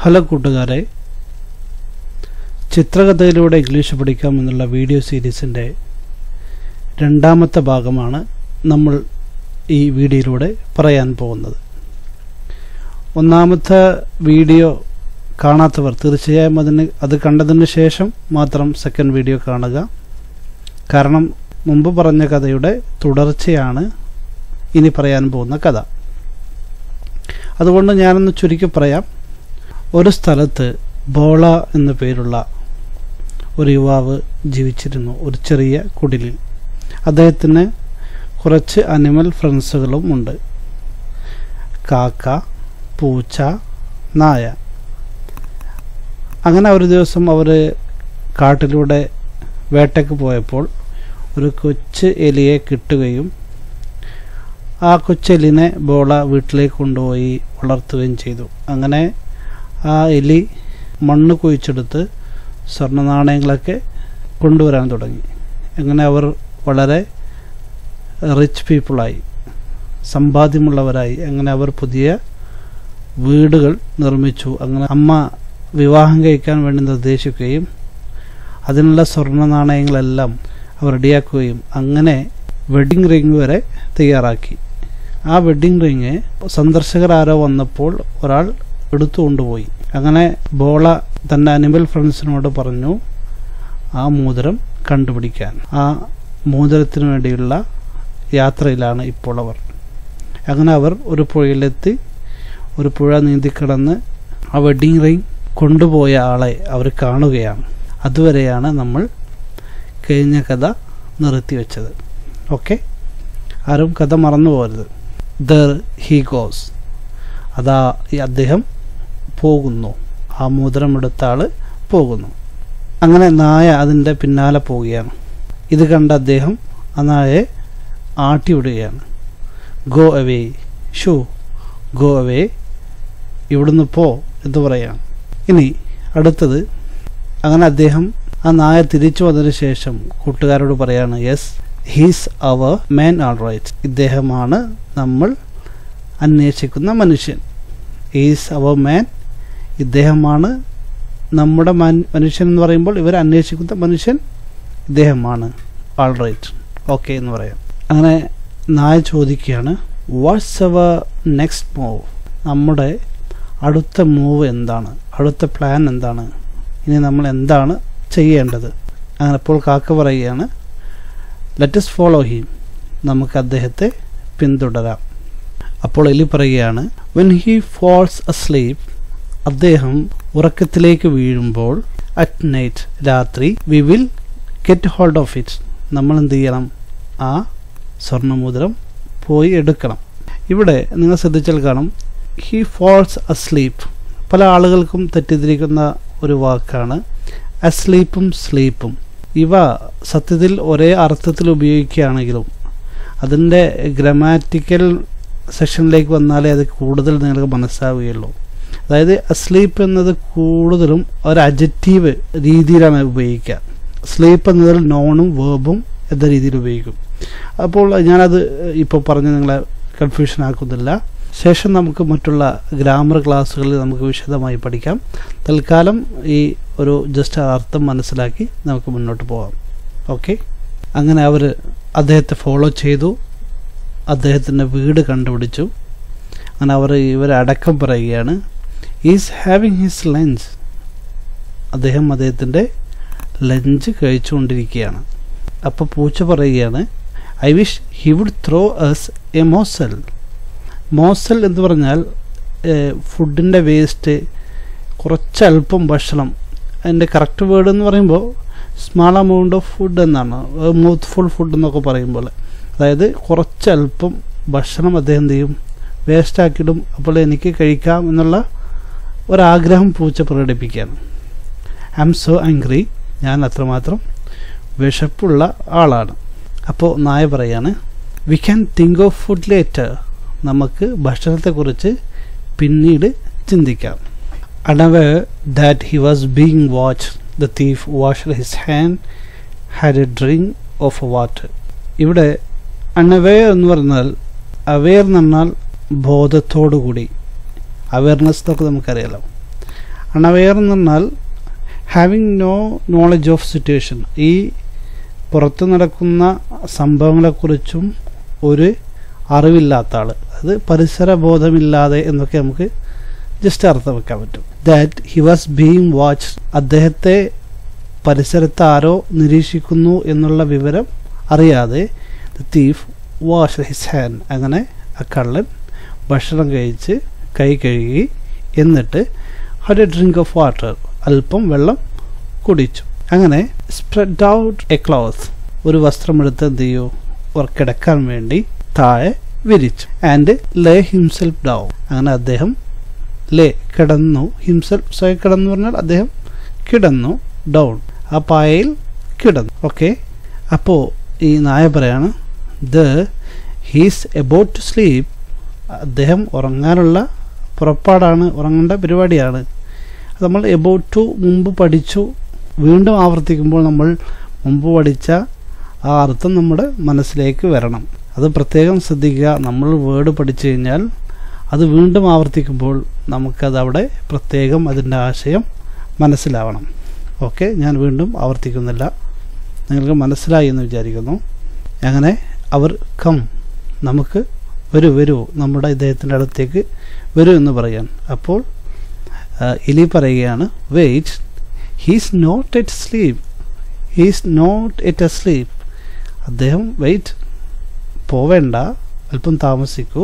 hello കൂട്ടുകാരെ ചിത്രകഥയിലൂടെ English പഠിക്കാം എന്നുള്ള വീഡിയോ സീരീസിൻ്റെ രണ്ടാമത്തെ ഭാഗമാണ് നമ്മൾ ഈ വീഡിയോയിലൂടെ പറയാൻ പോകുന്നത് ഒന്നാമത്തെ വീഡിയോ കാണാത്തവർ തീർച്ചയായും അതിന് അത് കണ്ടതിന് ശേഷം മാത്രം സെക്കൻഡ് വീഡിയോ കാണുക കാരണം മുമ്പ് പറഞ്ഞ കഥയുടെ തുടർച്ചയാണ് ഇനി പറയാൻ പോകുന്ന കഥ അതുകൊണ്ട് ഞാനൊന്ന് ചുരുക്കി പറയാം ഒരു സ്ഥലത്ത് ബോള എന്നു പേരുള്ള ഒരു യുവാവ് ജീവിച്ചിരുന്നു ഒരു ചെറിയ കുടിലിൽ അദ്ദേഹത്തിന് കുറച്ച് അനിമൽ ഫ്രണ്ട്സുകളും ഉണ്ട് കാക്ക പൂച്ച നായ അങ്ങനെ ഒരു ദിവസം അവർ കാട്ടിലൂടെ വേട്ടയ്ക്ക് പോയപ്പോൾ ഒരു കൊച്ചു എലിയെ കിട്ടുകയും ആ കൊച്ചെലിനെ ബോള വീട്ടിലേക്ക് കൊണ്ടുപോയി വളർത്തുകയും ചെയ്തു അങ്ങനെ ആ എലി മണ്ണ് കുഴിച്ചെടുത്ത് സ്വർണ്ണ നാണയങ്ങളൊക്കെ കൊണ്ടുവരാൻ തുടങ്ങി അങ്ങനെ അവർ വളരെ റിച്ച് പീപ്പിളായി സമ്പാദ്യമുള്ളവരായി അങ്ങനെ അവർ പുതിയ വീടുകൾ നിർമ്മിച്ചു അങ്ങനെ അമ്മ വിവാഹം കഴിക്കാൻ വേണ്ടി നിർദ്ദേശിക്കുകയും അതിനുള്ള സ്വർണ്ണ നാണയങ്ങളെല്ലാം അവർ റെഡിയാക്കുകയും അങ്ങനെ വെഡിങ് റിങ് വരെ തയ്യാറാക്കി ആ വെഡിങ് റിങ് സന്ദർശകർ ആരോ വന്നപ്പോൾ ഒരാൾ എടുത്തുകൊണ്ടുപോയി അങ്ങനെ ബോള തൻ്റെ അനിമൽ ഫ്രണ്ട്സിനോട് പറഞ്ഞു ആ മോതിരം കണ്ടുപിടിക്കാൻ ആ മോതിരത്തിന് വേണ്ടിയുള്ള യാത്രയിലാണ് ഇപ്പോൾ അവർ അങ്ങനെ അവർ ഒരു പുഴയിലെത്തി ഒരു പുഴ നീന്തിക്കിടന്ന് ആ വെഡിങ് റിങ് കൊണ്ടുപോയ ആളെ അവർ കാണുകയാണ് അതുവരെയാണ് നമ്മൾ കഴിഞ്ഞ കഥ നിർത്തിവെച്ചത് ഓക്കെ ആരും കഥ മറന്നു പോകരുത് ദർ ഹി ഗോസ് അതാ ഈ അദ്ദേഹം പോകുന്നു ആ മോതിരമെടുത്ത ആൾ പോകുന്നു അങ്ങനെ നായ അതിൻ്റെ പിന്നാലെ പോവുകയാണ് ഇത് കണ്ട അദ്ദേഹം ആ നായയെ ആട്ടിവിടുകയാണ് go away shoo go away ഇവിടുന്ന് പോ എന്ന് പറയാം ഇനി അടുത്തത് അങ്ങനെ അദ്ദേഹം ആ നായ തിരിച്ചു വന്നതിന് ശേഷം കൂട്ടുകാരോട് പറയാണ് yes he's our man all right ഇദ്ദേഹമാണ് നമ്മൾ അന്വേഷിക്കുന്ന മനുഷ്യൻ ഈസ് അവർ മാൻ ഇദ്ദേഹമാണ് നമ്മുടെ മനുഷ്യൻ എന്ന് പറയുമ്പോൾ ഇവർ അന്വേഷിക്കുന്ന മനുഷ്യൻ ഇദ്ദേഹമാണ് ആൾ റൈറ്റ് ഓക്കെ എന്ന് പറയാം അങ്ങനെ നായ ചോദിക്കുകയാണ് വാട്ട്സ് അവർ നെക്സ്റ്റ് മൂവ് നമ്മുടെ അടുത്ത മൂവ് എന്താണ് അടുത്ത പ്ലാൻ എന്താണ് ഇനി നമ്മൾ എന്താണ് ചെയ്യേണ്ടത് അങ്ങനെ അപ്പോൾ കാക്ക പറയുകയാണ് ലെറ്റസ് ഫോളോ ഹിം നമുക്ക് അദ്ദേഹത്തെ പിന്തുടരാം അപ്പോൾ എലി പറയുകയാണ് വെൻ ഹി ഫോൾസ് അസ്ലീപ് അദ്ദേഹം ഉറക്കത്തിലേക്ക് വീഴുമ്പോൾ അറ്റ് നൈറ്റ് രാത്രി we will get hold of it നമ്മൾ എന്ത് ചെയ്യണം ആ സ്വർണ്ണമുദ്രം പോയി എടുക്കണം ഇവിടെ നിങ്ങൾ ശ്രദ്ധിച്ചാൽ കാണും ഹി ഫോൾസ് അസ്ലീപ്പ് പല ആളുകൾക്കും തെറ്റിദ്ധരിക്കുന്ന ഒരു വാക്കാണ് അസ്ലീപ്പും സ്ലീപ്പും ഇവ സത്യത്തിൽ ഒരേ അർത്ഥത്തിൽ ഉപയോഗിക്കുകയാണെങ്കിലും അതിൻ്റെ ഗ്രമാറ്റിക്കൽ സെഷനിലേക്ക് വന്നാലേ അത് കൂടുതൽ നിങ്ങൾക്ക് മനസ്സിലാവുകയുള്ളൂ അതായത് അസ്ലീപ്പ് എന്നത് കൂടുതലും ഒരു അജറ്റീവ് രീതിയിലാണ് ഉപയോഗിക്കുക സ്ലീപ്പ് എന്നതിൽ നോണും വേർബും എന്ന രീതിയിൽ ഉപയോഗിക്കും അപ്പോൾ ഞാനത് ഇപ്പോൾ പറഞ്ഞ് നിങ്ങളെ കൺഫ്യൂഷൻ ആക്കുന്നില്ല ശേഷം നമുക്ക് മറ്റുള്ള ഗ്രാമർ ക്ലാസ്സുകളിൽ നമുക്ക് വിശദമായി പഠിക്കാം തൽക്കാലം ഈ ഒരു ജസ്റ്റ് അർത്ഥം മനസ്സിലാക്കി നമുക്ക് മുന്നോട്ട് പോകാം ഓക്കെ അങ്ങനെ അവർ അദ്ദേഹത്തെ ഫോളോ ചെയ്തു അദ്ദേഹത്തിൻ്റെ വീട് കണ്ടുപിടിച്ചു അങ്ങനെ അവർ ഇവരടക്കം പറയുകയാണ് ഈസ് ഹാവിങ് ഹിസ് ലഞ്ച് അദ്ദേഹം അദ്ദേഹത്തിൻ്റെ ലഞ്ച് കഴിച്ചുകൊണ്ടിരിക്കുകയാണ് അപ്പോൾ പൂച്ച പറയുകയാണ് I wish he would throw us a morsel morsel എന്ന് പറഞ്ഞാൽ ഫുഡിൻ്റെ വേസ്റ്റ് കുറച്ചല്പം ഭക്ഷണം അതിൻ്റെ കറക്റ്റ് വേർഡ് എന്ന് പറയുമ്പോൾ സ്മാൾ എമൗണ്ട് ഓഫ് ഫുഡ് എന്നാണ് മൗത്ത് ഫുൾ ഫുഡ് എന്നൊക്കെ പറയുമ്പോൾ അതായത് കുറച്ചല്പം ഭക്ഷണം അദ്ദേഹം എന്ത് ചെയ്യും വേസ്റ്റാക്കിയിടും അപ്പോൾ എനിക്ക് കഴിക്കാം എന്നുള്ള ഒരാഗ്രഹം പൂച്ച പ്രകടിപ്പിക്കുകയാണ് ഐ എം സോ ആംഗ്രി ഞാൻ അത്രമാത്രം വിശപ്പുള്ള ആളാണ് അപ്പോൾ നായ പറയാണ് we can think of food later നമുക്ക് ഭക്ഷണത്തെക്കുറിച്ച് പിന്നീട് ചിന്തിക്കാം unaware that he was being watch the thief wash his hand had a drink of water ഇവിടെ അണവെയർ എന്ന് പറഞ്ഞാൽ അവെയർ എന്ന് പറഞ്ഞാൽ ബോധത്തോടു കൂടി അവയർനെസ് എന്നൊക്കെ നമുക്കറിയാലോ അണവെയർ എന്ന് പറഞ്ഞാൽ having no knowledge of situation ഈ പുറത്ത് നടക്കുന്ന സംഭവങ്ങളെക്കുറിച്ചും ഒരു അറിവില്ലാത്ത ആൾ അത് പരിസര ബോധമില്ലാതെ എന്നൊക്കെ നമുക്ക് ജസ്റ്റ് അർത്ഥം വെക്കാൻ പറ്റും that he was being watch അദ്ദേഹത്തെ പരിസരത്ത് ആരോ നിരീക്ഷിക്കുന്നു എന്നുള്ള വിവരം അറിയാതെ the thief wash his hand അങ്ങനെ ആ കള്ളൻ ഭക്ഷണം കഴിച്ച് കൈ കഴുകി എന്നിട്ട് ഒരു ഡ്രിങ്ക് ഓഫ് വാട്ടർ അല്പം വെള്ളം കുടിച്ചു അങ്ങനെ സ്പ്രെഡ് ഔട്ട് എ ക്ലോത്ത് ഒരു വസ്ത്രമെടുത്ത് എന്ത് ചെയ്യൂ അവർ കിടക്കാൻ വേണ്ടി താഴെ വിരിച്ചു ആൻഡ് ലേ ഹിംസെൽഫ് ഡൗൺ അങ്ങനെ അദ്ദേഹം ലേ കിടന്നു ഹിംസെൽഫ് സ്വയം കിടന്നു പറഞ്ഞാൽ അദ്ദേഹം കിടന്നു ഡൗൺ ആ പായയിൽ കിടന്നു ഓക്കെ അപ്പോൾ ഈ നായ പറയാണ് the he's about to sleep അദ്ദേഹം ഉറങ്ങാനുള്ള പുറപ്പാടാണ് ഉറങ്ങേണ്ട പരിപാടിയാണ് അത് നമ്മൾ എബൌട്ട് ടു മുമ്പ് പഠിച്ചു വീണ്ടും ആവർത്തിക്കുമ്പോൾ നമ്മൾ മുമ്പ് പഠിച്ച ആ അർത്ഥം നമ്മുടെ മനസ്സിലേക്ക് വരണം അത് പ്രത്യേകം ശ്രദ്ധിക്കുക നമ്മൾ വേർഡ് പഠിച്ചു കഴിഞ്ഞാൽ അത് വീണ്ടും ആവർത്തിക്കുമ്പോൾ നമുക്കത് അവിടെ പ്രത്യേകം അതിൻ്റെ ആശയം മനസ്സിലാവണം ഓക്കെ ഞാൻ വീണ്ടും ആവർത്തിക്കുന്നില്ല നിങ്ങൾക്ക് മനസ്സിലായി എന്ന് വിചാരിക്കുന്നു അങ്ങനെ അവർ കം നമുക്ക് വരൂ വരൂ നമ്മുടെ ഇദ്ദേഹത്തിൻ്റെ അടുത്തേക്ക് വരൂ എന്ന് പറയാൻ അപ്പോൾ എലി പറയുകയാണ് wait he's not at sleep he's not എറ്റ് എ സ്ലീപ്പ് അദ്ദേഹം വെയിറ്റ് പോവേണ്ട അല്പം താമസിക്കൂ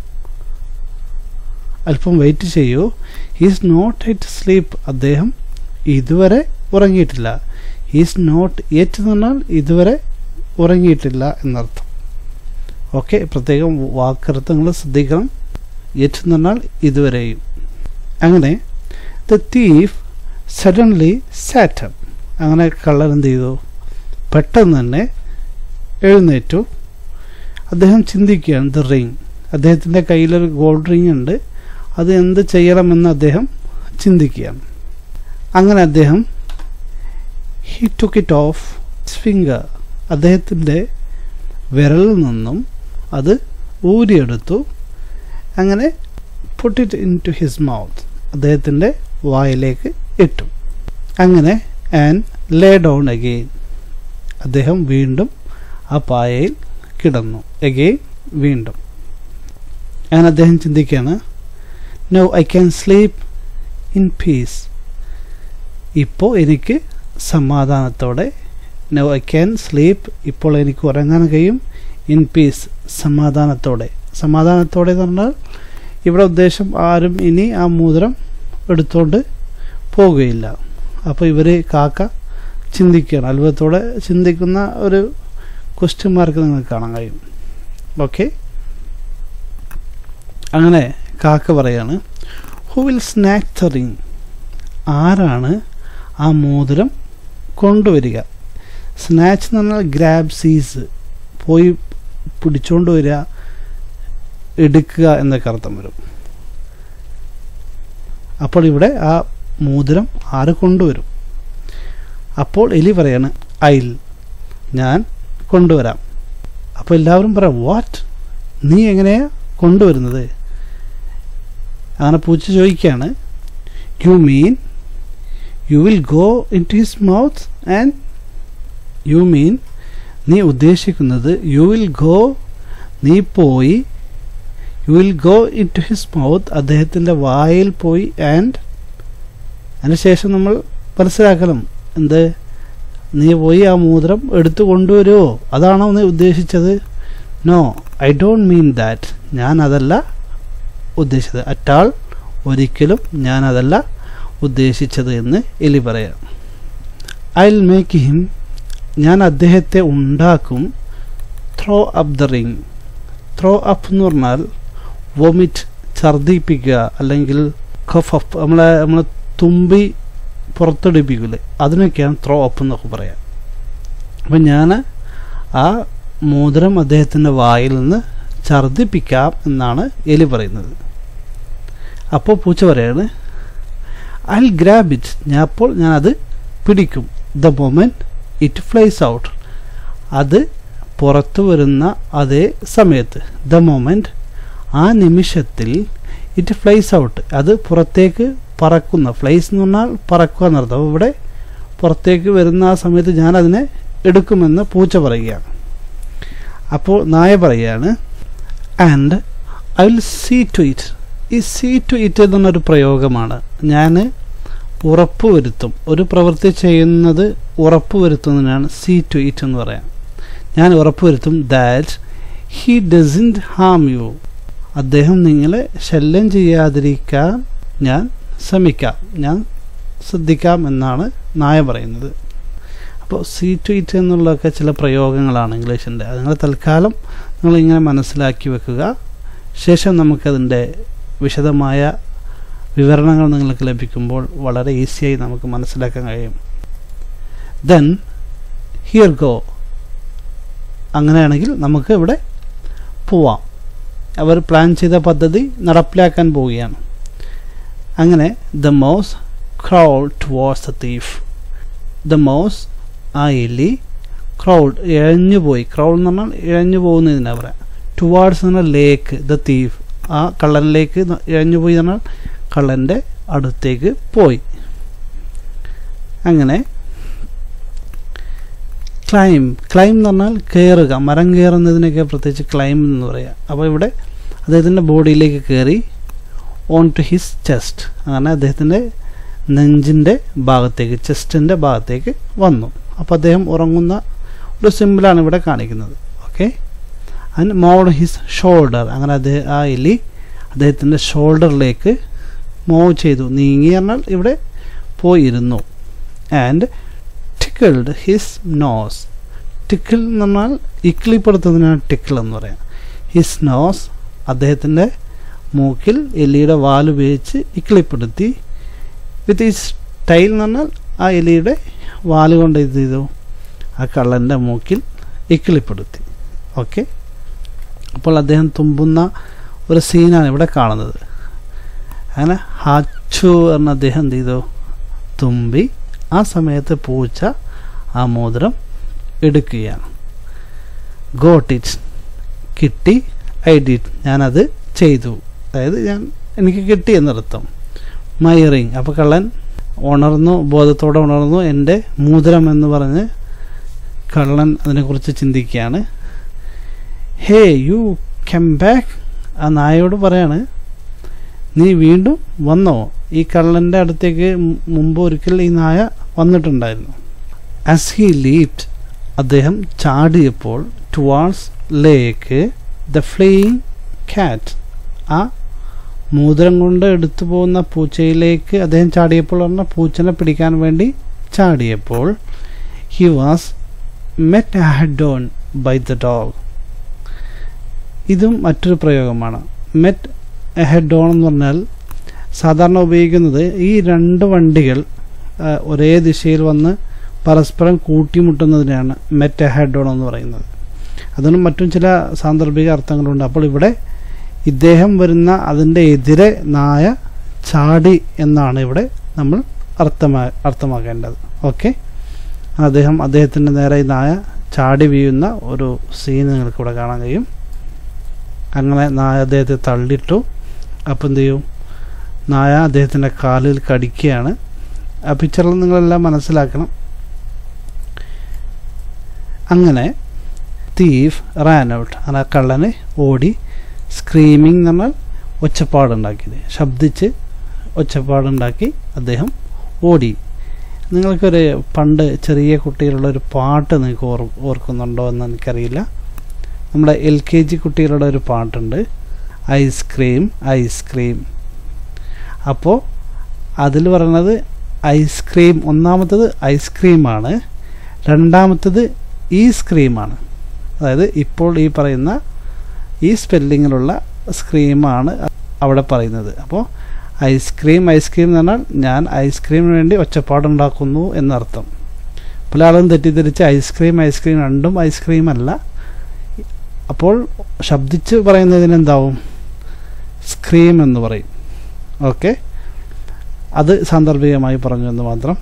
അല്പം വെയിറ്റ് ചെയ്യൂ ഹീസ് നോട്ട് എറ്റ് സ്ലീപ്പ് അദ്ദേഹം ഇതുവരെ ഉറങ്ങിയിട്ടില്ല ഹീസ് നോട്ട് എറ്റ് എന്ന് പറഞ്ഞാൽ ഇതുവരെ ഉറങ്ങിയിട്ടില്ല എന്നർത്ഥം ഓക്കെ പ്രത്യേകം വാക്കർത്ഥങ്ങൾ ശ്രദ്ധിക്കണം എറ്റ് എന്ന് പറഞ്ഞാൽ ഇതുവരെയും അങ്ങനെ ദ തീഫ് സഡൻലി സാറ്റപ്പ് അങ്ങനെ കള്ളൻ എന്ത് ചെയ്തു പെട്ടെന്ന് തന്നെ എഴുന്നേറ്റു അദ്ദേഹം ചിന്തിക്കുകയാണ് ദ റിങ് അദ്ദേഹത്തിൻ്റെ കയ്യിലൊരു ഗോൾഡ് റിങ് ഉണ്ട് അത് എന്ത് ചെയ്യണമെന്ന് അദ്ദേഹം ചിന്തിക്കുകയാണ് അങ്ങനെ അദ്ദേഹം he took it of finger അദ്ദേഹത്തിൻ്റെ വിരലിൽ നിന്നും അത് ഊരിയെടുത്തു അങ്ങനെ put it into his mouth അദ്ദേഹത്തിൻ്റെ വായിലേക്ക് ഇട്ടു അങ്ങനെ ആൻഡ് ലേ ഡൗൺ അഗെയിൻ അദ്ദേഹം വീണ്ടും ആ പായയിൽ കിടന്നു എഗെയിൻ വീണ്ടും അങ്ങനെ അദ്ദേഹം ചിന്തിക്കുകയാണ് no I can sleep in peace ഇപ്പോൾ എനിക്ക് സമാധാനത്തോടെ നോ ഐ ക്യാൻ സ്ലീപ്പ് ഇപ്പോൾ എനിക്ക് ഉറങ്ങാൻ കഴിയും ഇൻ പീസ് സമാധാനത്തോടെ സമാധാനത്തോടെ എന്ന് പറഞ്ഞാൽ ഇവിടെ ഉദ്ദേശം ആരും ഇനി ആ മോതിരം എടുത്തുകൊണ്ട് പോവുകയില്ല അപ്പോൾ ഇവർ കാക്ക ചിന്തിക്കുകയാണ് അത്ഭുതത്തോടെ ചിന്തിക്കുന്ന ഒരു ക്വസ്റ്റ്യൻ മാർക്ക് നിങ്ങൾക്ക് കാണാൻ കഴിയും ഓക്കെ അങ്ങനെ കാക്ക പറയാണ് who will snack the ring ആരാണ് ആ മോതിരം കൊണ്ടുവരിക സ്നാച്ച് എന്ന് പറഞ്ഞാൽ ഗ്രാബ് സീസ് പോയി പിടിച്ചുകൊണ്ട് വരിക എടുക്കുക എന്നൊക്കെ അർത്ഥം വരും അപ്പോൾ ഇവിടെ ആ മോതിരം ആര് കൊണ്ടുവരും അപ്പോൾ എലി പറയാണ് ഐൽ ഞാൻ കൊണ്ടുവരാം അപ്പോൾ എല്ലാവരും പറയാം വാട്ട് നീ എങ്ങനെയാ കൊണ്ടുവരുന്നത് അങ്ങനെ പൂച്ച ചോദിക്കുകയാണ് you mean you will go into his mouth and you mean നീ ഉദ്ദേശിക്കുന്നത് യു വിൽ ഗോ നീ പോയി you will go into his mouth അദ്ദേഹത്തിൻ്റെ വായിൽ പോയി ആൻഡ് അതിനുശേഷം നമ്മൾ മനസ്സിലാക്കണം എന്ത് നീ പോയി ആ മോതിരം എടുത്തു കൊണ്ടുവരുമോ അതാണോ നീ ഉദ്ദേശിച്ചത് no I don't mean that ഞാൻ അതല്ല ഉദ്ദേശിച്ചത് അറ്റാൾ ഒരിക്കലും ഞാൻ അതല്ല ഉദ്ദേശിച്ചത് എന്ന് എലി പറയാം ഐ വിൽ മേക്ക് ഹിം ഞാൻ അദ്ദേഹത്തെ ഉണ്ടാക്കും throw up the ring throw up എന്ന് പറഞ്ഞാൽ വൊമിറ്റ് ഛർദിപ്പിക്കുക അല്ലെങ്കിൽ കഫ് അപ്പ് നമ്മളെ നമ്മൾ തുമ്പി പുറത്തെടുപ്പിക്കില്ലേ അതിനൊക്കെയാണ് ത്രോ അപ്പ് എന്നൊക്കെ പറയാം അപ്പം ഞാൻ ആ മോതിരം അദ്ദേഹത്തിൻ്റെ വായിൽ നിന്ന് ഛർദിപ്പിക്കാം എന്നാണ് എലി പറയുന്നത് അപ്പോൾ പൂച്ച പറയാണ് ഐ ഗ്രാബ് ഇറ്റ് ഞാൻ അപ്പോൾ ഞാനത് പിടിക്കും the moment it flies out അത് പുറത്തു വരുന്ന അതേ സമയത്ത് ദ മൊമെൻറ്റ് ആ നിമിഷത്തിൽ ഇറ്റ് ഫ്ലൈസ് ഔട്ട് അത് പുറത്തേക്ക് പറക്കുന്ന ഫ്ലൈസ് എന്ന് പറഞ്ഞാൽ പറക്കുക എന്നർത്ഥം അപ്പോൾ ഇവിടെ പുറത്തേക്ക് വരുന്ന ആ സമയത്ത് ഞാൻ അതിനെ എടുക്കുമെന്ന് പൂച്ച പറയുകയാണ് അപ്പോൾ നായ പറയുകയാണ് and I will see to it ഈ സീ ടു ഇറ്റ് എന്ന് പറഞ്ഞൊരു പ്രയോഗമാണ് ഞാൻ ഉറപ്പുവരുത്തും ഒരു പ്രവൃത്തി ചെയ്യുന്നത് ഉറപ്പുവരുത്തുന്നതിനാണ് സീ ടു ഇറ്റ് എന്ന് പറയാം ഞാൻ ഉറപ്പുവരുത്തും that he doesn't harm you അദ്ദേഹം നിങ്ങളെ ശല്യം ചെയ്യാതിരിക്കാൻ ഞാൻ ശ്രമിക്കാം ഞാൻ ശ്രദ്ധിക്കാം എന്നാണ് നായ പറയുന്നത് അപ്പോൾ സീ ടു ഇറ്റ് എന്നുള്ളതൊക്കെ ചില പ്രയോഗങ്ങളാണ് ഇംഗ്ലീഷിൻ്റെ അത് നിങ്ങൾ തൽക്കാലം നിങ്ങളിങ്ങനെ മനസ്സിലാക്കി വെക്കുക ശേഷം നമുക്കതിൻ്റെ വിശദമായ വിവരണങ്ങൾ നിങ്ങൾക്ക് ലഭിക്കുമ്പോൾ വളരെ ഈസിയായി നമുക്ക് മനസ്സിലാക്കാൻ കഴിയും ദെൻ ഹിയർ ഗോ അങ്ങനെയാണെങ്കിൽ നമുക്ക് ഇവിടെ പോവാം അവർ പ്ലാൻ ചെയ്ത പദ്ധതി നടപ്പിലാക്കാൻ പോവുകയാണ് അങ്ങനെ the mouse crawl towards the thief the mouse ആ എലി ക്രൗഡ് ഇഴഞ്ഞു പോയി ക്രൗഡ് എന്ന് പറഞ്ഞാൽ ഇഴഞ്ഞു പോകുന്നതിനാ പറയാം ടുവാർഡ്സ് എന്ന് പറഞ്ഞാൽ ലേക്ക് ദ തീഫ് ആ കള്ളനിലേക്ക് ഇഴഞ്ഞു പോയി എന്ന് പറഞ്ഞാൽ കള്ളൻ്റെ അടുത്തേക്ക് പോയി അങ്ങനെ ക്ലൈം ക്ലൈം എന്ന് പറഞ്ഞാൽ കയറുക മരം കയറുന്നതിനൊക്കെ പ്രത്യേകിച്ച് ക്ലൈം എന്ന് പറയാം അപ്പോൾ ഇവിടെ അദ്ദേഹത്തിൻ്റെ ബോഡിയിലേക്ക് കയറി ഓൺ ടു ഹിസ് ചെസ്റ്റ് അങ്ങനെ അദ്ദേഹത്തിൻ്റെ നെഞ്ചിൻ്റെ ഭാഗത്തേക്ക് ചെസ്റ്റിൻ്റെ ഭാഗത്തേക്ക് വന്നു അപ്പോൾ അദ്ദേഹം ഉറങ്ങുന്ന ഒരു സിമ്പിളാണ് ഇവിടെ കാണിക്കുന്നത് okay and mode his shoulder അങ്ങനെ അദ്ദേഹം ആ എലി അദ്ദേഹത്തിൻ്റെ ഷോൾഡറിലേക്ക് മൂവ് ചെയ്തു നീങ്ങി പറഞ്ഞാൽ ഇവിടെ പോയിരുന്നു and tickled his nose tickle എന്ന് പറഞ്ഞാൽ ഇക്കിളിപ്പെടുത്തുന്നതിനാണ് ടിക്കിൾ എന്ന് പറയാം ഹിസ് നോസ് അദ്ദേഹത്തിൻ്റെ മൂക്കിൽ എലിയുടെ വാലുപയോഗിച്ച് ഇക്കിളിപ്പെടുത്തി വിത്ത് ഈ സ്റ്റൈൽ എന്ന് പറഞ്ഞാൽ ആ എലിയുടെ വാല് കൊണ്ട് ഇത് ചെയ്തു ആ കള്ളൻ്റെ മൂക്കിൽ ഇക്കിളിപ്പെടുത്തി ഓക്കെ അപ്പോൾ അദ്ദേഹം തുമ്പുന്ന ഒരു സീനാണ് ഇവിടെ കാണുന്നത് അങ്ങനെ ഹാച്ചു എന്ന അദ്ദേഹം എന്ത് ചെയ്തു തുമ്പി ആ സമയത്ത് പൂച്ച ആ മോതിരം എടുക്കുകയാണ് ഗോട്ട് ഇറ്റ് കിട്ടി ഐ ഡിറ്റ് ഞാനത് ചെയ്തു അതായത് ഞാൻ എനിക്ക് കിട്ടി എന്നർത്ഥം മൈ റിങ് അപ്പോൾ കള്ളൻ ഉണർന്നു ബോധത്തോടെ ഉണർന്നു എൻ്റെ മോതിരം എന്ന് പറഞ്ഞ് കള്ളൻ അതിനെക്കുറിച്ച് ചിന്തിക്കുകയാണ് ഹേ യു കം ബാക്ക് ആ നായയോട് പറയാണ് നീ വീണ്ടും വന്നോ ഈ കള്ളൻ്റെ അടുത്തേക്ക് മുമ്പ് ഒരിക്കൽ ഈ നായ വന്നിട്ടുണ്ടായിരുന്നു ആസ് ഹി ലീപ്ഡ് അദ്ദേഹം ചാടിയപ്പോൾ ടുവാർഡ്സ് ലേക്ക് ദ ഫ്ലെയിങ് കാറ്റ് ആ മോതിരം കൊണ്ട് എടുത്തു പോകുന്ന പൂച്ചയിലേക്ക് അദ്ദേഹം ചാടിയപ്പോൾ പറഞ്ഞ പൂച്ചനെ പിടിക്കാൻ വേണ്ടി ചാടിയപ്പോൾ he was met head on by the dog ഇതും മറ്റൊരു പ്രയോഗമാണ് മെറ്റ് ഹെഡ് ഓൺ എന്ന് പറഞ്ഞാൽ സാധാരണ ഉപയോഗിക്കുന്നത് ഈ രണ്ട് വണ്ടികൾ ഒരേ ദിശയിൽ വന്ന് പരസ്പരം കൂട്ടിമുട്ടുന്നതിനാണ് മെറ്റ് ഹെഡ് ഓൺ എന്ന് പറയുന്നത് അതിനും മറ്റും ചില സാന്ദർഭിക അർത്ഥങ്ങളുണ്ട് അപ്പോൾ ഇവിടെ ഇദ്ദേഹം വരുന്ന അതിൻ്റെ എതിരെ നായ ചാടി എന്നാണ് ഇവിടെ നമ്മൾ അർത്ഥമാ അർത്ഥമാക്കേണ്ടത് ഓക്കെ അദ്ദേഹം അദ്ദേഹത്തിൻ്റെ നേരെ ഈ നായ ചാടി വീഴുന്ന ഒരു സീൻ നിങ്ങൾക്ക് ഇവിടെ കാണാൻ കഴിയും അങ്ങനെ നായ അദ്ദേഹത്തെ തള്ളിയിട്ടു അപ്പം എന്ത് ചെയ്യും നായ അദ്ദേഹത്തിൻ്റെ കാലിൽ കടിക്കുകയാണ് ആ പിക്ചറിൽ നിങ്ങളെല്ലാം മനസ്സിലാക്കണം അങ്ങനെ തീഫ് റാൻ ഔട്ട് അങ്ങനെ കള്ളന് ഓടി സ്ക്രീമിംഗ് എന്ന് പറഞ്ഞാൽ ഒച്ചപ്പാടുണ്ടാക്കിയത് ശബ്ദിച്ച് ഒച്ചപ്പാടുണ്ടാക്കി അദ്ദേഹം ഓടി നിങ്ങൾക്കൊരു പണ്ട് ചെറിയ കുട്ടികളുടെ ഒരു പാട്ട് നിങ്ങൾക്ക് ഓർ ഓർക്കുന്നുണ്ടോ എന്ന് എനിക്കറിയില്ല നമ്മുടെ എൽ കെ ജി കുട്ടികളുടെ ഒരു പാട്ടുണ്ട് ഐസ്ക്രീം ഐസ്ക്രീം അപ്പോൾ അതിൽ പറയുന്നത് ഐസ്ക്രീം ഒന്നാമത്തത് ഐസ്ക്രീമാണ് രണ്ടാമത്തത് ഈ സ്ക്രീമാണ് അതായത് ഇപ്പോൾ ഈ പറയുന്ന ഈ സ്പെല്ലിങ്ങിലുള്ള സ്ക്രീമാണ് അവിടെ പറയുന്നത് അപ്പോൾ ഐസ്ക്രീം ഐസ്ക്രീം എന്ന് പറഞ്ഞാൽ ഞാൻ ഐസ്ക്രീമിന് വേണ്ടി ഒച്ചപ്പാടുണ്ടാക്കുന്നു എന്നർത്ഥം പല ആളും തെറ്റിദ്ധരിച്ച് ഐസ്ക്രീം ഐസ്ക്രീം രണ്ടും ഐസ്ക്രീം അല്ല അപ്പോൾ ശബ്ദിച്ച് പറയുന്നതിന് എന്താവും സ്ക്രീം എന്ന് പറയും ഓക്കെ അത് സാന്ദർഭികമായി പറഞ്ഞു എന്ന് മാത്രം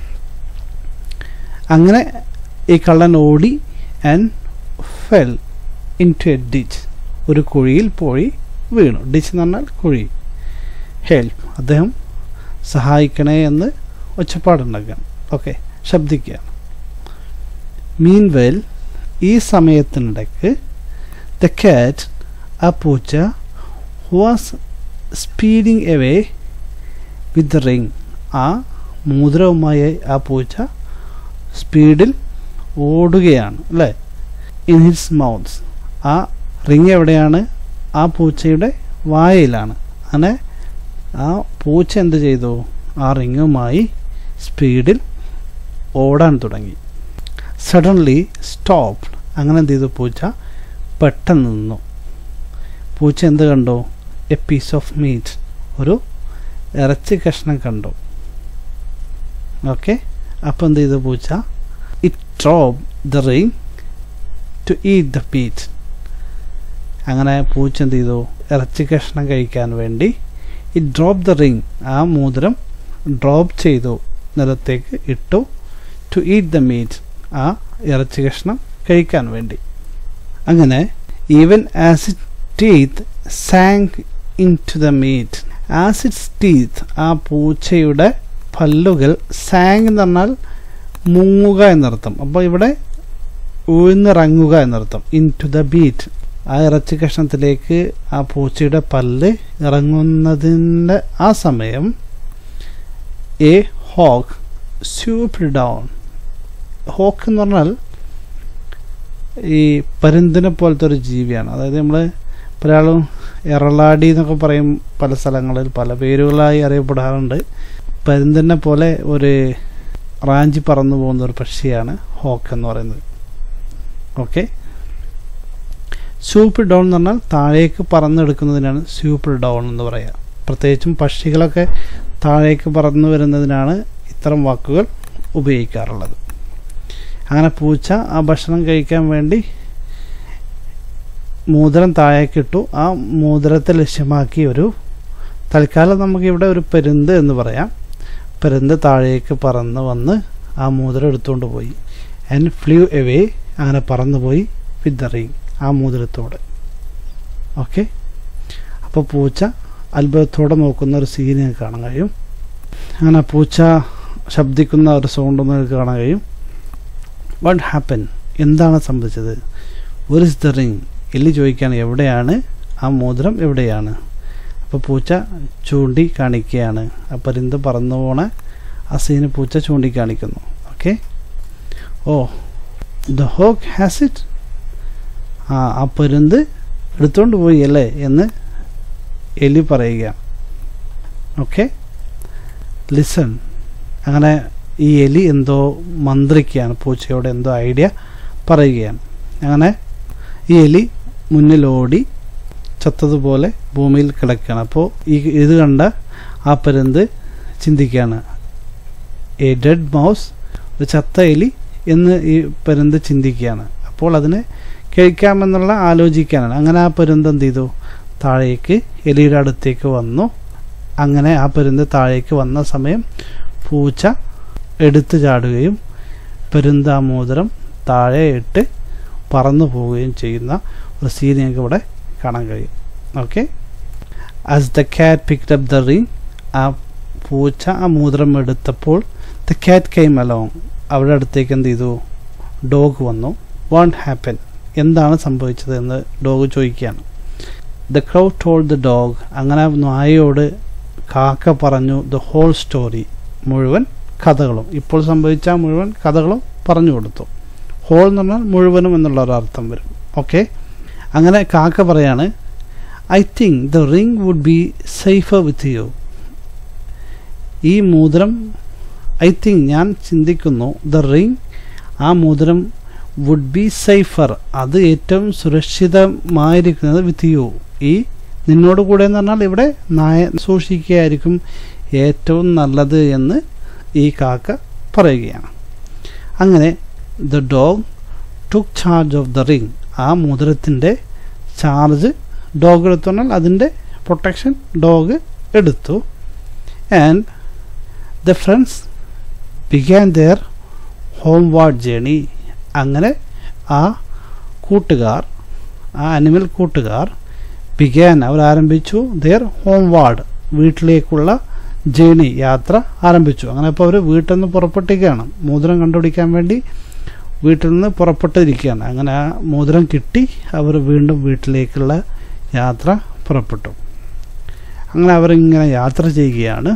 അങ്ങനെ ഈ കള്ളൻ ഓടി and fell into a ditch ഒരു കുഴിയിൽ പോയി വീണു ഡിച്ച് എന്ന് പറഞ്ഞാൽ കുഴി ഹെൽപ്പ് അദ്ദേഹം സഹായിക്കണേ എന്ന് ഒച്ചപ്പാടുണ്ടാക്കുകയാണ് ഓക്കെ ശബ്ദിക്കുകയാണ് മീൻ വെൽ ഈ സമയത്തിനിടയ്ക്ക് ദ കാറ്റ് ആ പൂച്ച was speeding away with ring ആ മോതിരവുമായി ആ പൂച്ച സ്പീഡിൽ ഓടുകയാണ് അല്ലേ ഇൻ ഹിസ് മൗത്ത്സ് ആ റിങ് എവിടെയാണ് ആ പൂച്ചയുടെ വായയിലാണ് അങ്ങനെ ആ പൂച്ച എന്ത് ചെയ്തു ആ റിങ്ങുമായി സ്പീഡിൽ ഓടാൻ തുടങ്ങി സഡൻലി സ്റ്റോപ്പ് അങ്ങനെ എന്ത് ചെയ്തു പൂച്ച പെട്ടെന്ന് നിന്നു പൂച്ച എന്ത് കണ്ടു എ പീസ് ഓഫ് മീറ്റ് ഒരു ഇറച്ചി കഷ്ണം കണ്ടു ഓക്കെ അപ്പോൾ എന്ത് ചെയ്തു പൂച്ച it drop the ring to eat the peat അങ്ങനെ പൂച്ച എന്ത് ചെയ്തു ഇറച്ചി കഷ്ണം കഴിക്കാൻ വേണ്ടി ഇറ്റ് ഡ്രോപ്പ് ദ റിങ് ആ മോതിരം ഡ്രോപ്പ് ചെയ്തു നിലത്തേക്ക് ഇട്ടു ടു ഈറ്റ് ദ മീറ്റ് ആ ഇറച്ചി കഷ്ണം കഴിക്കാൻ വേണ്ടി അങ്ങനെ even as its teeth sank into the meat as its teeth ആ പൂച്ചയുടെ പല്ലുകൾ സാങ് എന്ന് പറഞ്ഞാൽ മുങ്ങുക എന്നർത്ഥം അപ്പോൾ ഇവിടെ ഉഴുന്നിറങ്ങുക എന്നർത്ഥം ഇൻ ടു ദ ബീറ്റ് ആ ഇറച്ചി കഷ്ണത്തിലേക്ക് ആ പൂച്ചയുടെ പല്ല് ഇറങ്ങുന്നതിൻ്റെ ആ സമയം a hawk swoop down hawk എന്ന് പറഞ്ഞാൽ ഈ പരുന്തിനെ പോലത്തെ ഒരു ജീവിയാണ് അതായത് നമ്മൾ പല ആളും എറളാടി എന്നൊക്കെ പറയും പല സ്ഥലങ്ങളിൽ പല പേരുകളായി അറിയപ്പെടാറുണ്ട് പരുന്തിനെ പോലെ ഒരു റാഞ്ചി പറന്നു പോകുന്ന ഒരു പക്ഷിയാണ് ഹോക്ക് എന്ന് പറയുന്നത് ഓക്കെ സൂപ്പ് ഡൗൺ എന്ന് പറഞ്ഞാൽ താഴേക്ക് പറന്നെടുക്കുന്നതിനാണ് സൂപ്പ് ഡൗൺ എന്ന് പറയുക പ്രത്യേകിച്ചും പക്ഷികളൊക്കെ താഴേക്ക് പറന്നു വരുന്നതിനാണ് ഇത്തരം വാക്കുകൾ ഉപയോഗിക്കാറുള്ളത് അങ്ങനെ പൂച്ച ആ ഭക്ഷണം കഴിക്കാൻ വേണ്ടി മോതിരം താഴേക്കിട്ടു ആ മോതിരത്തെ ലക്ഷ്യമാക്കി ഒരു തൽക്കാലം നമുക്കിവിടെ ഒരു പെരുന്ത് എന്ന് പറയാം പെരുന്ത് താഴേക്ക് പറന്ന് വന്ന് ആ മോതിരം എടുത്തുകൊണ്ട് പോയി ആൻഡ് ഫ്ലൂ എവേ അങ്ങനെ പറന്നു പോയി വിത്ത് ദ റിങ് ആ മോതിരത്തോടെ ഓക്കെ അപ്പോൾ പൂച്ച അത്ഭുതത്തോടെ നോക്കുന്ന ഒരു സീൻ നിങ്ങൾക്ക് കാണാൻ കഴിയും അങ്ങനെ പൂച്ച ശബ്ദിക്കുന്ന ഒരു സൗണ്ട് നിങ്ങൾക്ക് കാണാൻ കഴിയും വാട്ട് ഹാപ്പൻ എന്താണ് സംഭവിച്ചത് ഒരു ഇസ് ദ റിങ് എല്ലി ചോദിക്കുകയാണ് എവിടെയാണ് ആ മോതിരം എവിടെയാണ് അപ്പോൾ പൂച്ച ചൂണ്ടി കാണിക്കുകയാണ് ആ പരുന്ത് പറന്നു പോണ ആ സീന് പൂച്ച ചൂണ്ടിക്കാണിക്കുന്നു okay oh the hawk has it ആ ആ പരുന്ത് എടുത്തുകൊണ്ട് പോയി അല്ലേ എന്ന് എലി പറയുകയാണ് ഓക്കെ ലിസൺ അങ്ങനെ ഈ എലി എന്തോ മന്ത്രിക്കുകയാണ് പൂച്ചയോട് എന്തോ ഐഡിയ പറയുകയാണ് അങ്ങനെ ഈ എലി മുന്നിലോടി ചത്തതുപോലെ ഭൂമിയിൽ കിടക്കുകയാണ് അപ്പോൾ ഈ ഇത് കണ്ട ആ പരുന്ത് ചിന്തിക്കുകയാണ് എ ഡെഡ് മൗസ് ഒരു ചത്ത എലി എന്ന് ഈ പരുന്ത് ചിന്തിക്കുകയാണ് അപ്പോൾ അതിനെ കഴിക്കാമെന്നുള്ള ആലോചിക്കാനാണ് അങ്ങനെ ആ പരുന്ത് എന്ത് ചെയ്തു താഴേക്ക് എലിയുടെ അടുത്തേക്ക് വന്നു അങ്ങനെ ആ പരുന്ത് താഴേക്ക് വന്ന സമയം പൂച്ച എടുത്തു ചാടുകയും പരുന്ത് ആ മോതിരം താഴെ ഇട്ട് പറന്നു പോവുകയും ചെയ്യുന്ന ഒരു സീൻ ഞങ്ങൾക്ക് ഇവിടെ കാണാൻ കഴിയും okay as the cat picked up the ring ആ പൂച്ച ആ മോതിരം എടുത്തപ്പോൾ ദ ക്യാറ്റ് കെയിം അലോങ് അവിടെ അടുത്തേക്ക് എന്ത് ചെയ്തു ഡോഗ് വന്നു വാണ്ട് ഹാപ്പൻ എന്താണ് സംഭവിച്ചത് എന്ന് ഡോഗ് ചോദിക്കുകയാണ് the crow told the dog അങ്ങനെ നായയോട് കാക്ക പറഞ്ഞു ദ ഹോൾ സ്റ്റോറി മുഴുവൻ കഥകളും ഇപ്പോൾ സംഭവിച്ച മുഴുവൻ കഥകളും പറഞ്ഞു കൊടുത്തു ഹോൾ എന്ന് പറഞ്ഞാൽ മുഴുവനും എന്നുള്ള ഒരു അർത്ഥം വരും ഓക്കെ അങ്ങനെ കാക്ക പറയാണ് I think the ring would be safer with you ഈ മോതിരം ഐ തിങ്ക് ഞാൻ ചിന്തിക്കുന്നു ദ റിങ് ആ മോതിരം വുഡ് ബി സേഫർ അത് ഏറ്റവും സുരക്ഷിതമായിരിക്കുന്നത് വിത്ത് യു ഈ നിന്നോട് കൂടെ എന്ന് പറഞ്ഞാൽ ഇവിടെ നായ സൂക്ഷിക്കുകയായിരിക്കും ഏറ്റവും നല്ലത് എന്ന് ഈ കാക്ക പറയുകയാണ് അങ്ങനെ the dog took charge of the ring ആ മോതിരത്തിൻ്റെ ചാർജ് ഡോഗ് എടുത്തു പറഞ്ഞാൽ അതിൻ്റെ പ്രൊട്ടക്ഷൻ ഡോഗ് എടുത്തു and the friends began their homeward journey അങ്ങനെ ആ കൂട്ടുകാർ ആ അനിമൽ കൂട്ടുകാർ ബിഗാൻ അവർ ആരംഭിച്ചു ദെയർ ഹോം വാർഡ് വീട്ടിലേക്കുള്ള ജേണി യാത്ര ആരംഭിച്ചു അങ്ങനെ അപ്പോൾ അവർ വീട്ടിൽ നിന്ന് പുറപ്പെട്ടിരിക്കുകയാണ് മോതിരം കണ്ടുപിടിക്കാൻ വേണ്ടി വീട്ടിൽ നിന്ന് പുറപ്പെട്ടിരിക്കുകയാണ് അങ്ങനെ ആ മോതിരം കിട്ടി അവർ വീണ്ടും വീട്ടിലേക്കുള്ള യാത്ര പുറപ്പെട്ടു അങ്ങനെ അവരിങ്ങനെ യാത്ര ചെയ്യുകയാണ്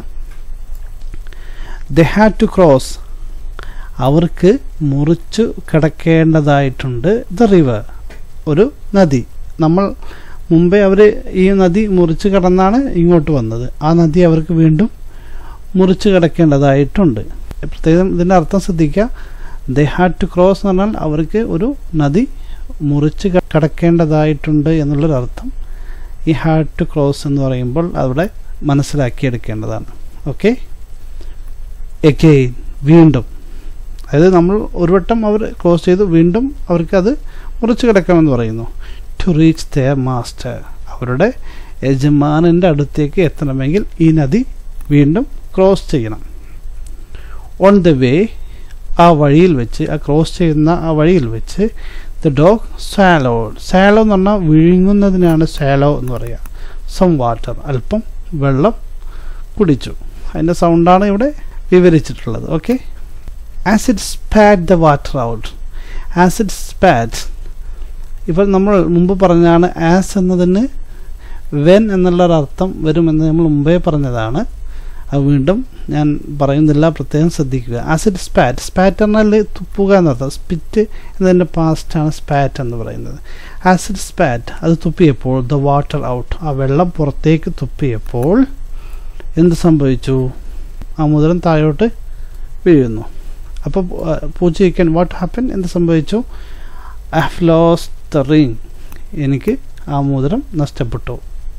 ദ ഹാഡ് ടു ക്രോസ് അവർക്ക് മുറിച്ചു കിടക്കേണ്ടതായിട്ടുണ്ട് ദ റിവർ ഒരു നദി നമ്മൾ മുമ്പേ അവർ ഈ നദി മുറിച്ച് കടന്നാണ് ഇങ്ങോട്ട് വന്നത് ആ നദി അവർക്ക് വീണ്ടും മുറിച്ച് കിടക്കേണ്ടതായിട്ടുണ്ട് പ്രത്യേകം ഇതിൻ്റെ അർത്ഥം ശ്രദ്ധിക്കുക ദേ ഹാഡ് ടു ക്രോസ് എന്ന് പറഞ്ഞാൽ അവർക്ക് ഒരു നദി മുറിച്ച് ക- കടക്കേണ്ടതായിട്ടുണ്ട് എന്നുള്ളൊരു അർത്ഥം ഈ ഹാഡ് ടു ക്രോസ് എന്ന് പറയുമ്പോൾ അവിടെ മനസ്സിലാക്കിയെടുക്കേണ്ടതാണ് ഓക്കെ എഗെയിൻ വീണ്ടും അതായത് നമ്മൾ ഒരു വട്ടം അവർ ക്ലോസ് ചെയ്തു വീണ്ടും അവർക്കത് മുറിച്ച് കിടക്കണമെന്ന് പറയുന്നു ടു റീച്ച് ദയർ മാസ്റ്റർ അവരുടെ യജമാനൻ്റെ അടുത്തേക്ക് എത്തണമെങ്കിൽ ഈ നദി വീണ്ടും ക്രോസ് ചെയ്യണം ഓൺ ദ വേ ആ വഴിയിൽ വെച്ച് ആ ക്രോസ് ചെയ്യുന്ന ആ വഴിയിൽ വെച്ച് ദ ഡോഗ് സാലോ സാലോ എന്ന് പറഞ്ഞാൽ വിഴുങ്ങുന്നതിനാണ് സാലോ എന്ന് പറയുക സം വാട്ടർ അല്പം വെള്ളം കുടിച്ചു അതിൻ്റെ സൗണ്ടാണ് ഇവിടെ വിവരിച്ചിട്ടുള്ളത് okay as it spat the water out as it spat ഇപ്പോൾ നമ്മൾ മുമ്പ് പറഞ്ഞാണ് ആസ് എന്നതിന് വെൻ എന്നുള്ളൊരർത്ഥം വരുമെന്ന് നമ്മൾ മുമ്പേ പറഞ്ഞതാണ് അത് വീണ്ടും ഞാൻ പറയുന്നില്ല പ്രത്യേകം ശ്രദ്ധിക്കുക ആസിഡ് സ്പാറ്റ് സ്പാറ്റ് എന്നാൽ തുപ്പുക എന്നർത്ഥം സ്പിറ്റ് എന്നതിൻ്റെ പാസ്റ്റാണ് സ്പാറ്റ് എന്ന് പറയുന്നത് ആസിഡ് സ്പാറ്റ് അത് തുപ്പിയപ്പോൾ ദ വാട്ടർ ഔട്ട് ആ വെള്ളം പുറത്തേക്ക് തുപ്പിയപ്പോൾ എന്ത് സംഭവിച്ചു ആ മുതലം താഴോട്ട് വീഴുന്നു അപ്പോൾ പൂച്ചയ്ക്കൻ വാട്ട് ഹാപ്പൻ എന്ത് സംഭവിച്ചു I have lost the ring എനിക്ക് ആ മോതിരം നഷ്ടപ്പെട്ടു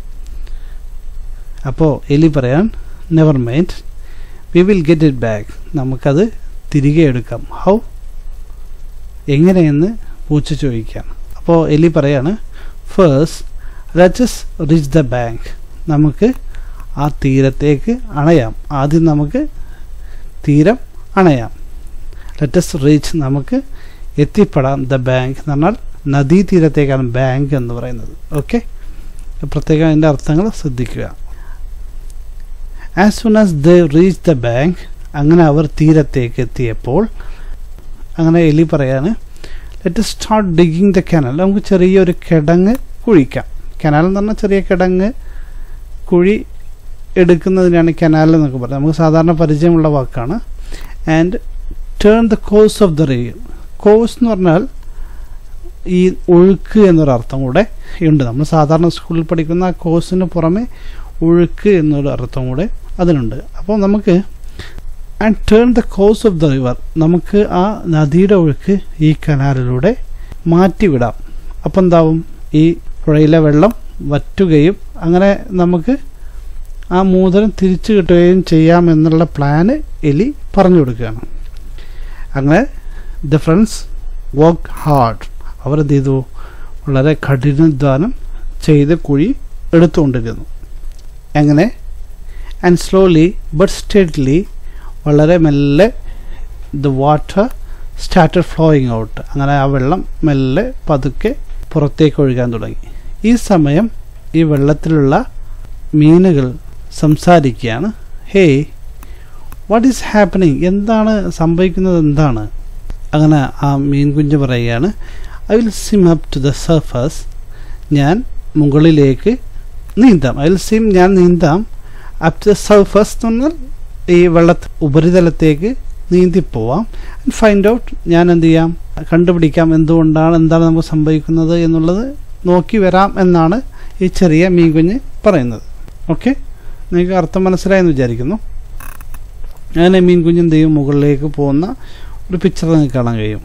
അപ്പോൾ എലി പറയാൻ never mind we will get it back നമുക്കത് തിരികെ എടുക്കാം ഹൗ എങ്ങനെയെന്ന് പൂച്ച ചോദിക്കാം അപ്പോൾ എലി പറയാണ് first let's reach the bank നമുക്ക് ആ തീരത്തേക്ക് അണയാം ആദ്യം നമുക്ക് തീരം അണയാം ലെറ്റസ് റീച്ച് നമുക്ക് എത്തിപ്പെടാം ദ ബാങ്ക് എന്ന് പറഞ്ഞാൽ നദീതീരത്തേക്കാണ് ബാങ്ക് എന്ന് പറയുന്നത് ഓക്കെ പ്രത്യേകം അതിൻ്റെ അർത്ഥങ്ങൾ ശ്രദ്ധിക്കുക as soon as the reach the bank അങ്ങനെ അവർ തീരത്തേക്ക് എത്തിയപ്പോൾ അങ്ങനെ എലി പറയാണ് let start digging the canal നമുക്ക് ചെറിയൊരു കിടങ്ങ് കുഴിക്കാം കനാൽ എന്ന് പറഞ്ഞാൽ ചെറിയ കിടങ്ങ് കുഴി എടുക്കുന്നതിനാണ് കനാൽ എന്നൊക്കെ പറയുന്നത് നമുക്ക് സാധാരണ പരിചയമുള്ള വാക്കാണ് and turn the course of the river course എന്ന് പറഞ്ഞാൽ ഈ ഒഴുക്ക് എന്നൊരർത്ഥം കൂടെ ഉണ്ട് നമ്മൾ സാധാരണ സ്കൂളിൽ പഠിക്കുന്ന ആ കോഴ്സിന് പുറമെ ഒഴുക്ക് എന്നൊരു അർത്ഥം കൂടെ അതിനുണ്ട് അപ്പോൾ നമുക്ക് and turn the course of the river നമുക്ക് ആ നദിയുടെ ഒഴുക്ക് ഈ കനാലിലൂടെ മാറ്റിവിടാം അപ്പം എന്താവും ഈ പുഴയിലെ വെള്ളം വറ്റുകയും അങ്ങനെ നമുക്ക് ആ മൂതരം തിരിച്ചു കിട്ടുകയും ചെയ്യാം എന്നുള്ള പ്ലാന് എലി പറഞ്ഞു കൊടുക്കുകയാണ് അങ്ങനെ ദ ഫ്രണ്ട്സ് വർക്ക് ഹാർഡ് അവർ എന്ത് ചെയ്തു വളരെ കഠിനാധ്വാനം ചെയ്ത് കുഴി എടുത്തുകൊണ്ടിരുന്നു എങ്ങനെ ആൻഡ് സ്ലോലി ബട്ട് സ്റ്റേറ്റ്ലി വളരെ മെല്ലെ the water started flowing out അങ്ങനെ ആ വെള്ളം മെല്ലെ പതുക്കെ പുറത്തേക്ക് ഒഴുകാൻ തുടങ്ങി ഈ സമയം ഈ വെള്ളത്തിലുള്ള മീനുകൾ സംസാരിക്കുകയാണ് ഹേയ് വാട്ട് ഈസ് ഹാപ്പനിങ് എന്താണ് സംഭവിക്കുന്നത് എന്താണ് അങ്ങനെ ആ മീൻ കുഞ്ഞ് പറയുകയാണ് I will swim up to the surface ഞാൻ മുകളിലേക്ക് നീന്താം ഐ വിൽ സിം ഞാൻ നീന്താം അപ് ടു ദ സർഫസ് എന്ന് പറഞ്ഞാൽ ഈ വെള്ള ഉപരിതലത്തേക്ക് നീന്തിപ്പോവാം ആൻഡ് ഫൈൻഡ് ഔട്ട് ഞാൻ എന്ത് ചെയ്യാം കണ്ടുപിടിക്കാം എന്തുകൊണ്ടാണ് എന്താണ് നമുക്ക് സംഭവിക്കുന്നത് എന്നുള്ളത് നോക്കി വരാം എന്നാണ് ഈ ചെറിയ മീൻ കുഞ്ഞ് പറയുന്നത് ഓക്കെ നിങ്ങൾക്ക് അർത്ഥം മനസ്സിലായെന്ന് വിചാരിക്കുന്നു അങ്ങനെ മീൻ കുഞ്ഞ് എന്ത് ചെയ്യും മുകളിലേക്ക് പോകുന്ന ഒരു പിക്ചർ നിങ്ങൾക്ക് കാണാൻ കഴിയും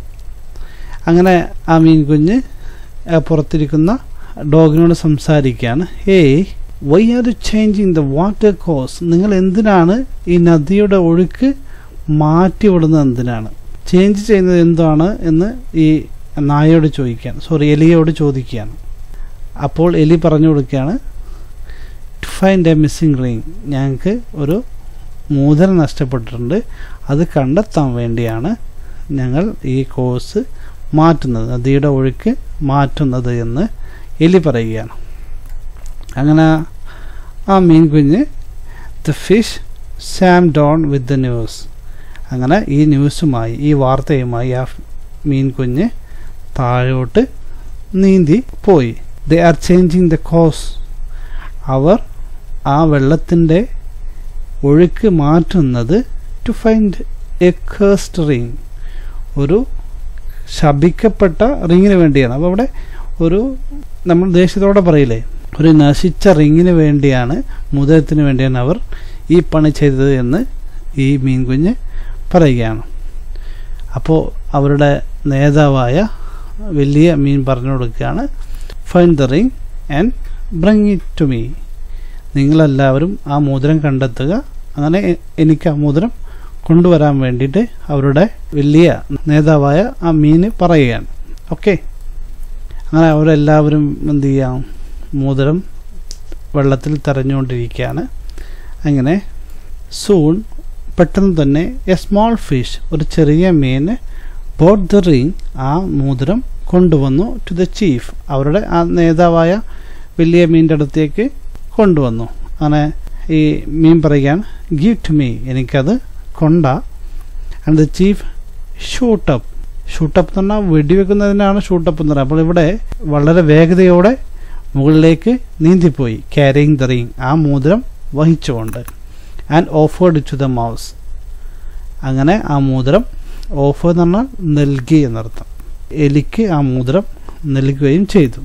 അങ്ങനെ ആ മീൻ കുഞ്ഞ് ആ പുറത്തിരിക്കുന്ന ഡോഗിനോട് സംസാരിക്കുകയാണ് hey why are you changing the water course നിങ്ങൾ എന്തിനാണ് ഈ നദിയുടെ ഒഴുക്ക് മാറ്റി വിടുന്നത് എന്തിനാണ് ചേഞ്ച് ചെയ്യുന്നത് എന്താണ് എന്ന് ഈ നായയോട് ചോദിക്കുകയാണ് സോറി എലിയോട് ചോദിക്കുകയാണ് അപ്പോൾ എലി പറഞ്ഞു കൊടുക്കുകയാണ് to find a missing ring ഞങ്ങൾക്ക് ഒരു മൂതരം നഷ്ടപ്പെട്ടിട്ടുണ്ട് അത് കണ്ടെത്താൻ വേണ്ടിയാണ് ഞങ്ങൾ ഈ കോഴ്സ് മാറ്റുന്നത് നദിയുടെ ഒഴുക്ക് മാറ്റുന്നത് എന്ന് എലി പറയുകയാണ് അങ്ങനെ ആ മീൻ കുഞ്ഞ് the fish swam down with the news അങ്ങനെ ഈ ന്യൂസുമായി ഈ വാർത്തയുമായി ആ മീൻ കുഞ്ഞ് താഴോട്ട് നീന്തി പോയി they are changing the course അവർ ആ വെള്ളത്തിൻ്റെ ഒഴുക്ക് മാറ്റുന്നത് to find a cursed ring ഒരു ശപിക്കപ്പെട്ട റിങ്ങിന് വേണ്ടിയാണ് അപ്പോൾ അവിടെ ഒരു നമ്മൾ ദേഷ്യത്തോടെ പറയില്ലേ ഒരു നശിച്ച റിങ്ങിന് വേണ്ടിയാണ് മുതലത്തിന് വേണ്ടിയാണ് അവർ ഈ പണി ചെയ്തത് എന്ന് ഈ മീൻകുഞ്ഞ് പറയുകയാണ് അപ്പോൾ അവരുടെ നേതാവായ വലിയ മീൻ പറഞ്ഞു കൊടുക്കുകയാണ് find the ring and bring it to me നിങ്ങളെല്ലാവരും ആ മോതിരം കണ്ടെത്തുക അങ്ങനെ എ- എനിക്ക് ആ മോതിരം കൊണ്ടുവരാൻ വേണ്ടിയിട്ട് അവരുടെ വലിയ നേതാവായ ആ മീന് പറയുകയാണ് ഓക്കെ അങ്ങനെ അവരെല്ലാവരും എന്ത് ചെയ്യാം മോതിരം വെള്ളത്തിൽ തെരഞ്ഞുകൊണ്ടിരിക്കുകയാണ് അങ്ങനെ സൂൺ പെട്ടെന്ന് തന്നെ എ സ്മോൾ ഫിഷ് ഒരു ചെറിയ മീൻ ബോട്ട് ദ റിങ് ആ മോതിരം കൊണ്ടുവന്നു ടു ദ ചീഫ് അവരുടെ ആ നേതാവായ വലിയ മീൻ്റെ അടുത്തേക്ക് കൊണ്ടുവന്നു അങ്ങനെ ഈ മീൻ പറയുകയാണ് ഗീവ് ടു മീ എനിക്കത് കൊണ്ട and the chief shoot up shoot up എന്ന് പറഞ്ഞാൽ വെടിവെക്കുന്നതിനാണ് ഷൂട്ടപ്പ് എന്ന് പറയുന്നത് അപ്പോൾ ഇവിടെ വളരെ വേഗതയോടെ മുകളിലേക്ക് നീന്തിപ്പോയി ക്യാരിങ് ദ റിങ് ആ മോതിരം വഹിച്ചുകൊണ്ട് and offered to the mouse അങ്ങനെ ആ മോതിരം ഓഫർ എന്ന് പറഞ്ഞാൽ നൽകി എന്നർത്ഥം എലിക്ക് ആ മോതിരം നൽകുകയും ചെയ്തു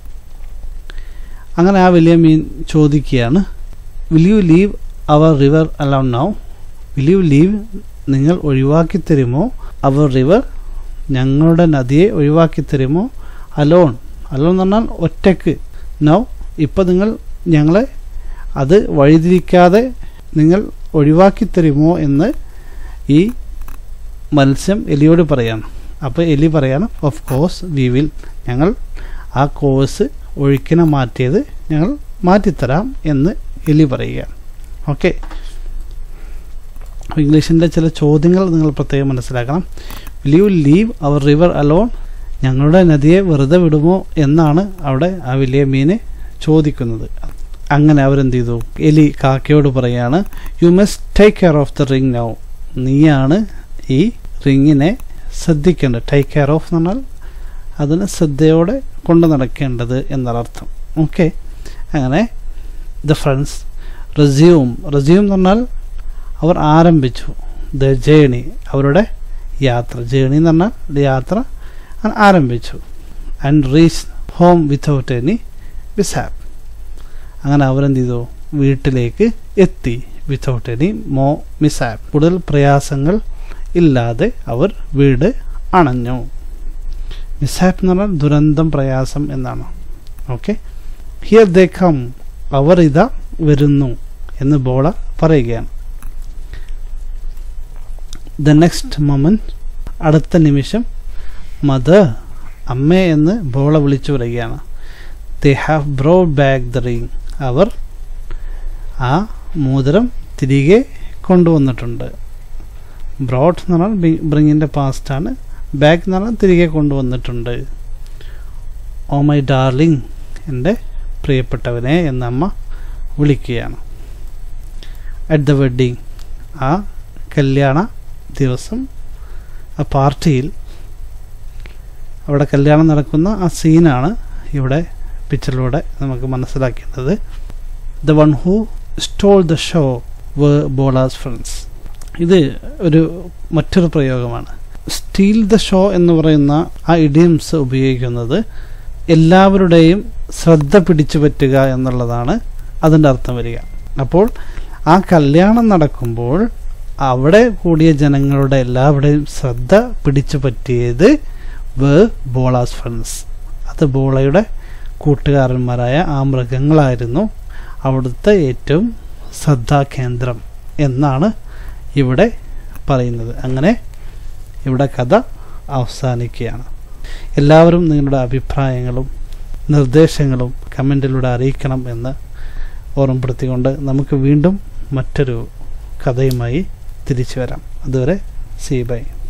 അങ്ങനെ ആ വലിയ മീൻ ചോദിക്കുകയാണ് will you leave our river alone now will you leave നിങ്ങൾ ഒഴിവാക്കി തരുമോ അവർ റിവർ ഞങ്ങളുടെ നദിയെ ഒഴിവാക്കി തരുമോ അലോൺ അലോൺ എന്ന് പറഞ്ഞാൽ ഒറ്റക്ക് നൗ ഇപ്പം നിങ്ങൾ ഞങ്ങളെ അത് വഴിതിരിക്കാതെ നിങ്ങൾ ഒഴിവാക്കി തരുമോ എന്ന് ഈ മത്സ്യം എലിയോട് പറയാണ് അപ്പോൾ എലി പറയാണ് ഓഫ് കോഴ്സ് വി വിൽ ഞങ്ങൾ ആ കോഴ്സ് ഒഴുക്കിനെ മാറ്റിയത് ഞങ്ങൾ മാറ്റിത്തരാം എന്ന് എലി പറയുകയാണ് ഓക്കെ ഇംഗ്ലീഷിൻ്റെ ചില ചോദ്യങ്ങൾ നിങ്ങൾ പ്രത്യേകം മനസ്സിലാക്കണം will you leave our river alone ഞങ്ങളുടെ നദിയെ വെറുതെ വിടുമോ എന്നാണ് അവിടെ ആ വലിയ മീന് ചോദിക്കുന്നത് അങ്ങനെ അവരെന്ത് ചെയ്തു എലി കാക്കയോട് പറയാണ് you must take care of the ring now നീയാണ് ഈ റിങ്ങിനെ ശ്രദ്ധിക്കേണ്ടത് ടേക്ക് കെയർ ഓഫ് എന്ന് പറഞ്ഞാൽ അതിന് ശ്രദ്ധയോടെ കൊണ്ടു നടക്കേണ്ടത് എന്നർത്ഥം ഓക്കെ അങ്ങനെ ദ ഫ്രണ്ട്സ് റെസ്യൂം റെസ്യൂം എന്ന് പറഞ്ഞാൽ അവർ ആരംഭിച്ചു ദ ജേണി അവരുടെ യാത്ര ജേണി എന്ന് പറഞ്ഞാൽ യാത്ര അങ്ങനെ ആരംഭിച്ചു and reach home without any mishap അങ്ങനെ അവരെന്ത് ചെയ്തു വീട്ടിലേക്ക് എത്തി വിത്തൗട്ട് എനി മോ മിസ്ഹാപ്പ് കൂടുതൽ പ്രയാസങ്ങൾ ഇല്ലാതെ അവർ വീട് അണഞ്ഞു മിസ്ഹാപ്പ് എന്ന് പറഞ്ഞാൽ ദുരന്തം പ്രയാസം എന്നാണ് ഓക്കെ ഹിയർ ദേ കം അവർ ഇതാ വരുന്നു എന്ന് ബോള പറയുകയാണ് ദ നെക്സ്റ്റ് മൊമെന്റ് അടുത്ത നിമിഷം മദർ അമ്മേ എന്ന് ബോള വിളിച്ചു പറയുകയാണ് they have brought back the ring അവർ ആ മോതിരം തിരികെ കൊണ്ടുവന്നിട്ടുണ്ട് ബ്രോഡ് എന്ന് പറഞ്ഞാൽ ബ്രിങ്ങിൻ്റെ പാസ്റ്റാണ് ബാക്ക് എന്ന് പറഞ്ഞാൽ തിരികെ കൊണ്ടുവന്നിട്ടുണ്ട് ഓ മൈ ഡാർലിംഗ് എൻ്റെ പ്രിയപ്പെട്ടവനെ എന്ന അമ്മ വിളിക്കുകയാണ് അറ്റ് ദ വെഡ്ഡിങ് ആ കല്യാണ ദിവസം ആ പാർട്ടിയിൽ അവിടെ കല്യാണം നടക്കുന്ന ആ സീനാണ് ഇവിടെ പിക്ചറിലൂടെ നമുക്ക് മനസ്സിലാക്കേണ്ടത് the one who stole the show was Bola's friends ഇത് ഒരു മറ്റൊരു പ്രയോഗമാണ് സ്റ്റീൽ ദ ഷോ എന്ന് പറയുന്ന ആ ഇഡിയംസ് ഉപയോഗിക്കുന്നത് എല്ലാവരുടെയും ശ്രദ്ധ പിടിച്ചു പറ്റുക എന്നുള്ളതാണ് അതിൻ്റെ അർത്ഥം വരിക അപ്പോൾ ആ കല്യാണം നടക്കുമ്പോൾ അവിടെ കൂടിയ ജനങ്ങളുടെ എല്ലാവരുടെയും ശ്രദ്ധ പിടിച്ചു പറ്റിയത് വേ ബോളാസ് ഫ്രണ്ട്സ് അത് ബോളയുടെ കൂട്ടുകാരന്മാരായ ആ മൃഗങ്ങളായിരുന്നു അവിടുത്തെ ഏറ്റവും ശ്രദ്ധാകേന്ദ്രം എന്നാണ് ഇവിടെ പറയുന്നത് അങ്ങനെ ഇവിടെ കഥ അവസാനിക്കുകയാണ് എല്ലാവരും നിങ്ങളുടെ അഭിപ്രായങ്ങളും നിർദ്ദേശങ്ങളും കമൻറ്റിലൂടെ അറിയിക്കണം എന്ന് ഓർമ്മപ്പെടുത്തിക്കൊണ്ട് നമുക്ക് വീണ്ടും മറ്റൊരു കഥയുമായി തിരിച്ചു വരാം അതുവരെ സി ബൈ